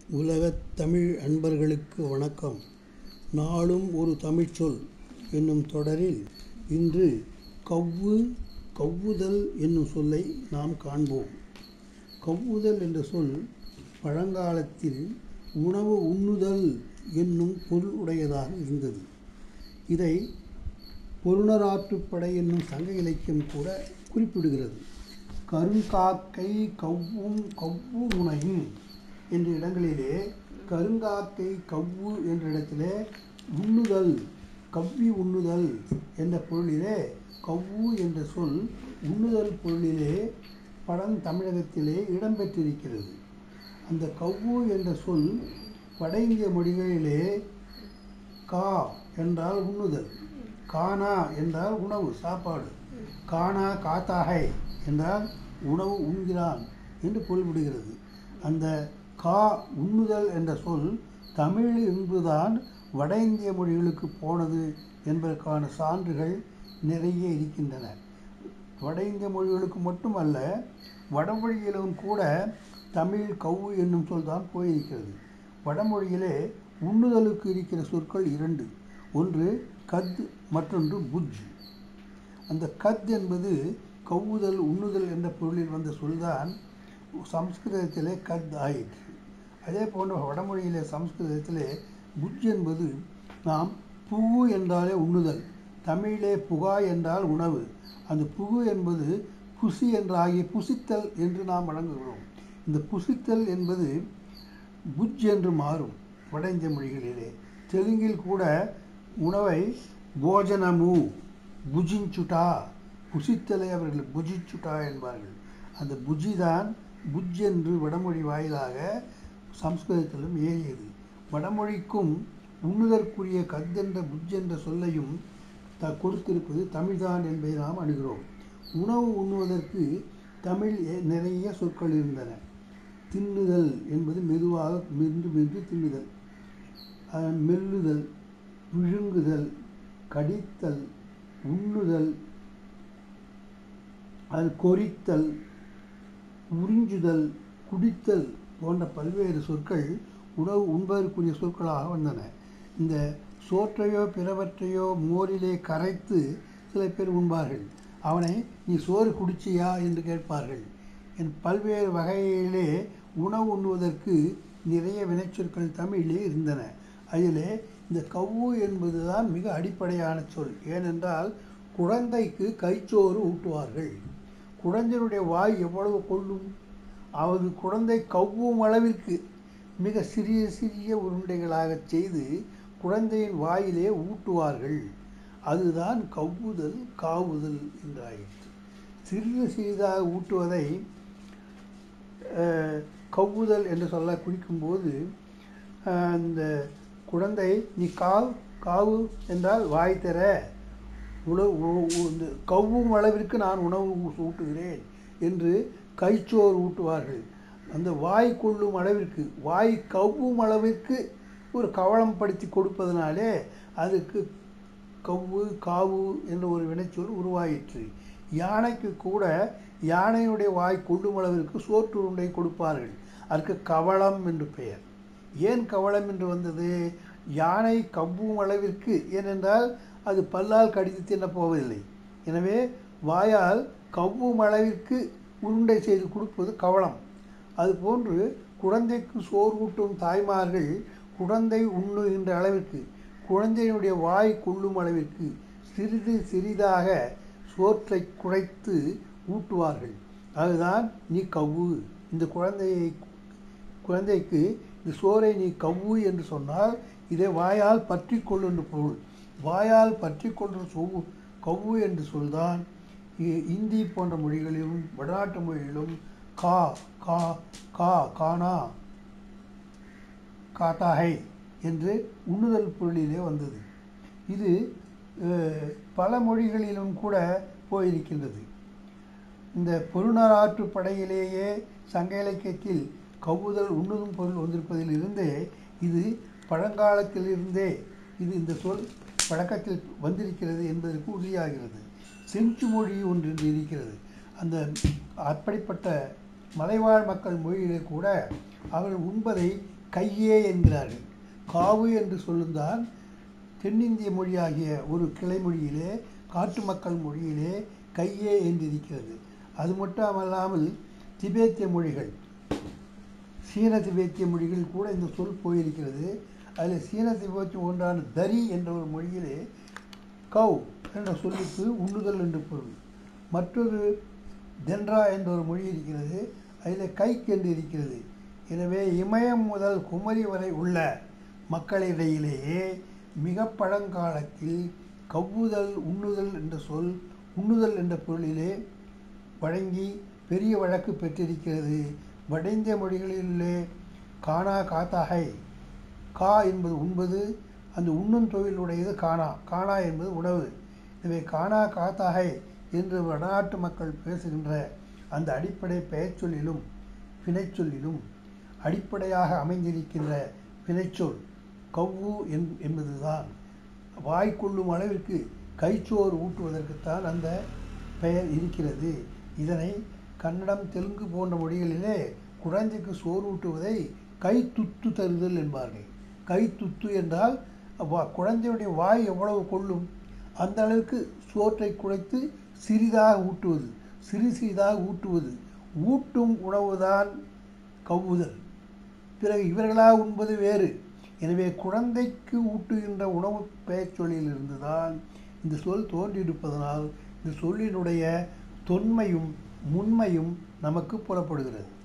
உலகத் தமிழ் அன்பர்களுக்கு வணக்கம் நாளும் ஒரு தமிழ்ச்சொல் என்னும் தொடரில் இன்று கவ்வு கவ்வுதல் என்னும் சொல்லை நாம் காண்போம் கவ்வுதல் என்ற சொல் பழங்காலத்தில் உணவு உண்ணுதல் என்னும் பொருள் உடையதாக இருந்தது இதை பொருணராற்றுப்படை என்னும் சங்க இலக்கியம் கூட குறிப்பிடுகிறது கருங்காக்கை கவ்வும் கவ்வு முனையும் என்ற இடங்களிலே கருங்காக்கை கவ்வு என்ற இடத்திலே உண்ணுதல் கவ்வி உண்ணுதல் என்ற பொருளிலே கவ்வு என்ற சொல் உண்ணுதல் பொருளிலே பழந்தமிழகத்திலே இடம்பெற்றிருக்கிறது அந்த கவ்வு என்ற சொல் வட இந்திய மொழிகளிலே கா என்றால் உண்ணுதல் கானா என்றால் உணவு சாப்பாடு கானா காத்தாகை என்றால் உணவு உண்கிறான் என்று பொருள்படுகிறது அந்த கா உண்ணுதல் என்ற சொல் தமிழில் இருந்துதான் வட இந்திய மொழிகளுக்கு போனது என்பதற்கான சான்றுகள் நிறைய இருக்கின்றன வட இந்திய மொழிகளுக்கு மட்டுமல்ல வடமொழியிலும் கூட தமிழ் கவ்வு என்னும் சொல் தான் போயிருக்கிறது வடமொழியிலே உண்ணுதலுக்கு இருக்கிற சொற்கள் இரண்டு ஒன்று கத் மற்றொன்று புஜ் அந்த கத் என்பது கவ்வுதல் உண்ணுதல் என்ற பொருளில் வந்த சொல்தான் சம்ஸ்கிருதத்திலே கத் ஆயிற்று அதே போன்ற வடமொழியிலே சம்ஸ்கிருதத்திலே புஜ் என்பது நாம் புகு என்றாலே உண்ணுதல் தமிழிலே புகா என்றால் உணவு அந்த புகு என்பது புசி என்றாகிய புசித்தல் என்று நாம் வழங்குகிறோம் இந்த புசித்தல் என்பது புஜ் என்று மாறும் வட இந்திய மொழிகளிலே தெலுங்கில் கூட உணவை போஜனமு புஜிஞ்சுட்டா புசித்தலை அவர்கள் புஜிச்சுட்டா என்பார்கள் அந்த புஜி தான் புஜ் என்று வடமொழி வாயிலாக சம்ஸ்கிருதத்திலும் ஏறியது வடமொழிக்கும் உண்ணுதற்குரிய கத்தென்ற புஜ் என்ற சொல்லையும் த கொடுத்திருப்பது தமிழ்தான் என்பதை நாம் அணுகிறோம் உணவு உண்ணுவதற்கு தமிழ் நிறைய சொற்கள் இருந்தன தின்னுதல் என்பது மெதுவாக மென்று மென்று தின்னுதல் மெல்லுதல் விழுங்குதல் கடித்தல் உண்ணுதல் அது கொறித்தல் உறிஞ்சுதல் குடித்தல் போன்ற பல்வேறு சொற்கள் உணவு உண்பதற்குரிய சொற்களாக வந்தன இந்த சோற்றையோ பிறவற்றையோ மோரிலே கரைத்து சில பேர் உண்பார்கள் அவனை நீ சோறு குடிச்சியா என்று கேட்பார்கள் என் பல்வேறு வகையிலே உணவு உண்ணுவதற்கு நிறைய வினைச்சொற்கள் தமிழிலே இருந்தன அதிலே இந்த கவ்வு என்பது தான் மிக அடிப்படையான சொல் ஏனென்றால் குழந்தைக்கு கைச்சோறு ஊட்டுவார்கள் குழந்தையுடைய வாய் எவ்வளவு கொள்ளும் அவது குழந்தை கவ்வும் அளவிற்கு மிக சிறிய சிறிய உருண்டைகளாக செய்து குழந்தையின் வாயிலே ஊட்டுவார்கள் அதுதான் கவ்வுதல் காவுதல் என்றாயிற்று சிறிது சிறிதாக ஊட்டுவதை கவ்வுதல் என்று சொல்ல குறிக்கும்போது அந்த குழந்தை நீ காவ் காவு என்றால் வாய் தர உணவு கவ்வும் அளவிற்கு நான் உணவு ஊட்டுகிறேன் என்று கைச்சோறு ஊட்டுவார்கள் அந்த வாய் கொள்ளும் அளவிற்கு வாய் கவ்வும் அளவிற்கு ஒரு கவளம் படுத்தி கொடுப்பதனாலே அதுக்கு கவ்வு காவு என்ற ஒரு வினைச்சொல் உருவாயிற்று யானைக்கு கூட யானையுடைய வாய் கொள்ளும் அளவிற்கு சோற்று உருண்டை கொடுப்பார்கள் அதற்கு கவளம் என்று பெயர் ஏன் கவளம் என்று வந்தது யானை கவ்வும் அளவிற்கு ஏனென்றால் அது பல்லால் கடித்து தின்னப் போவதில்லை எனவே வாயால் கவ்வும் அளவிற்கு உருண்டை செய்து கொடுப்பது கவளம் அதுபோன்று குழந்தைக்கு சோறு ஊட்டும் தாய்மார்கள் குழந்தை உண்ணுகின்ற அளவிற்கு குழந்தையினுடைய வாய் கொள்ளும் அளவிற்கு சிறிது சிறிதாக சோற்றை குறைத்து ஊட்டுவார்கள் அதுதான் நீ கவ்வு இந்த குழந்தையை குழந்தைக்கு இந்த சோறை நீ கவ்வு என்று சொன்னால் இதை வாயால் பற்றி கொள்ளுன்ற பொருள் வாயால் பற்றி கொள்கிற சொவ்வு கவ்வு என்று சொல்தான் இந்தி போன்ற மொழிகளிலும் வடநாட்டு மொழிகளிலும் கா கா கா கானா காட்டாகை என்று உண்ணுதல் பொருளிலே வந்தது இது பல மொழிகளிலும் கூட போயிருக்கின்றது இந்த பொருணராற்று படையிலேயே சங்க இலக்கியத்தில் கவ்வுதல் உண்ணுதும் பொருள் வந்திருப்பதில் இருந்தே இது பழங்காலத்திலிருந்தே இது இந்த சொல் பழக்கத்தில் வந்திருக்கிறது என்பதற்கு உறுதியாகிறது செஞ்சு மொழி ஒன்று இருக்கிறது அந்த அப்படிப்பட்ட மலைவாழ் மக்கள் மொழியிலே கூட அவர்கள் உண்பதை கையே என்கிறார்கள் காவு என்று சொல்லுந்தான் தென்னிந்திய மொழியாகிய ஒரு கிளை மொழியிலே காட்டு மக்கள் மொழியிலே கையே என்று இருக்கிறது அது மட்டும் அல்லாமல் திபேத்திய மொழிகள் சீன திபேத்திய மொழிகள் கூட இந்த சொல் போயிருக்கிறது அதில் சீன திபேத்திய ஒன்றான தரி என்ற ஒரு மொழியிலே கவ் என்ற சொல்லுக்கு உண்ணுதல் என்று பொருள் மற்றொரு தென்ரா என்ற ஒரு மொழி இருக்கிறது அதில் கைக்கு என்று இருக்கிறது எனவே இமயம் முதல் குமரி வரை உள்ள மக்களிடையிலேயே மிக பழங்காலத்தில் கவ்வுதல் உண்ணுதல் என்ற சொல் உண்ணுதல் என்ற பொருளிலே வழங்கி பெரிய வழக்கு பெற்றிருக்கிறது வட இந்திய மொழிகளிலே கானா காத்தாகை கா என்பது உண்பது அந்த உண்ணும் தொழிலுடையது கானா கானா என்பது உணவு எனவே கானா காத்தாகை என்று வடநாட்டு மக்கள் பேசுகின்ற அந்த அடிப்படை பெயர்ச்சொல்லிலும் பிணைச்சொல்லிலும் அடிப்படையாக அமைந்திருக்கின்ற பிணைச்சொல் கவ்வு என் என்பதுதான் வாய்க்கொள்ளும் அளவிற்கு கைச்சோறு ஊட்டுவதற்குத்தான் அந்த பெயர் இருக்கிறது இதனை கன்னடம் தெலுங்கு போன்ற மொழிகளிலே குழந்தைக்கு சோறு ஊட்டுவதை கை துத்து தருதல் என்பார்கள் கை துத்து என்றால் வா- குழந்தையுடைய வாய் எவ்வளவு கொள்ளும் அந்த அளவுக்கு சோற்றை குழைத்து சிறிதாக ஊட்டுவது சிறு சிறிதாக ஊட்டுவது ஊட்டும் உணவுதான் கவ்வுதல் பிறகு இவர்களாக உண்பது வேறு எனவே குழந்தைக்கு ஊட்டுகின்ற உணவு பெயர் சொல்லிலிருந்து தான் இந்த சொல் தோன்றியிருப்பதனால் இந்த சொல்லினுடைய தொன்மையும் முன்மையும் நமக்கு புலப்படுகிறது